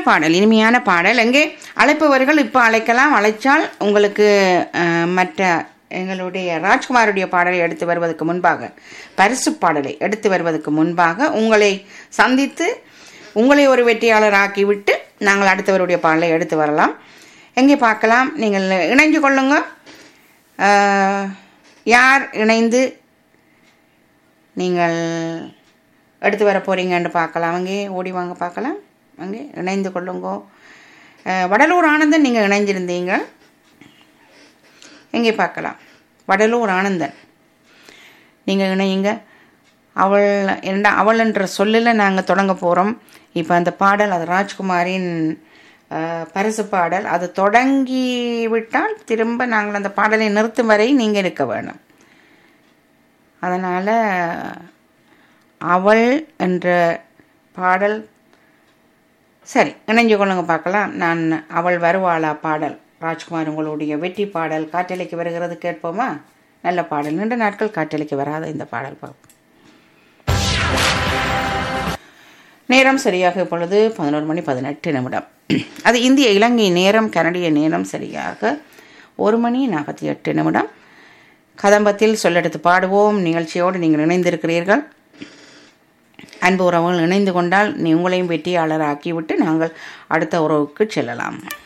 பாடல் இனிமையான பாடல் எங்கே அழைப்பவர்கள் இப்போ அழைக்கலாம் அழைச்சால் உங்களுக்கு அஹ், மற்ற எங்களுடைய ராஜ்குமாருடைய பாடலை எடுத்து வருவதற்கு முன்பாக பரிசு பாடலை எடுத்து வருவதற்கு முன்பாக உங்களை சந்தித்து உங்களை ஒரு வெற்றியாளர் ஆக்கிவிட்டு நாங்கள் அடுத்தவருடைய பாடலை எடுத்து வரலாம் எங்கே பார்க்கலாம் நீங்கள் இணைஞ்சு கொள்ளுங்க அஹ், யார் இணைந்து நீங்கள் எடுத்து வர போறீங்கன்னு பார்க்கலாம் அங்கே ஓடி வாங்க பார்க்கலாம் அங்கே இணைந்து கொள்ளுங்கோ அஹ், வடலூர் ஆனந்தன் நீங்கள் இணைஞ்சிருந்தீங்க எங்கே பார்க்கலாம் வடலூர் ஆனந்தன் நீங்கள் இணையுங்க அவள் என்ன அவள் என்ற சொல்லில் நாங்கள் தொடங்க போகிறோம் இப்போ அந்த பாடல் அது ராஜ்குமாரின் அஹ், பரிசு பாடல் அது தொடங்கி விட்டால் திரும்ப நாங்கள் அந்த பாடலை நிறுத்தும் வரை நீங்கள் இருக்க வேணும் அதனால் அவள் என்ற பாடல் சரி இணைஞ்சு கொள்ளுங்க பார்க்கலாம் நான் அவள் வருவாளா பாடல் ராஜ்குமார் உங்களுடைய வெற்றி பாடல் காற்றலைக்கு வருகிறது கேட்போமா நல்ல பாடல் நீண்ட நாட்கள் காற்றலைக்கு வராத இந்த பாடல் பார்ப்போம் நேரம் சரியாக இப்பொழுது பதினோரு மணி பதினெட்டு நிமிடம் அது இந்திய இலங்கை நேரம் கனடிய நேரம் சரியாக ஒரு மணி நாற்பத்தி எட்டு நிமிடம் கதம்பத்தில் சொல்லெடுத்து பாடுவோம் நிகழ்ச்சியோடு நீங்கள் இணைந்திருக்கிறீர்கள் அன்பு உறவுகள் இணைந்து கொண்டால் நீ உங்களையும் வெற்றியாளர் ஆக்கிவிட்டு நாங்கள் அடுத்த உறவுக்கு செல்லலாம்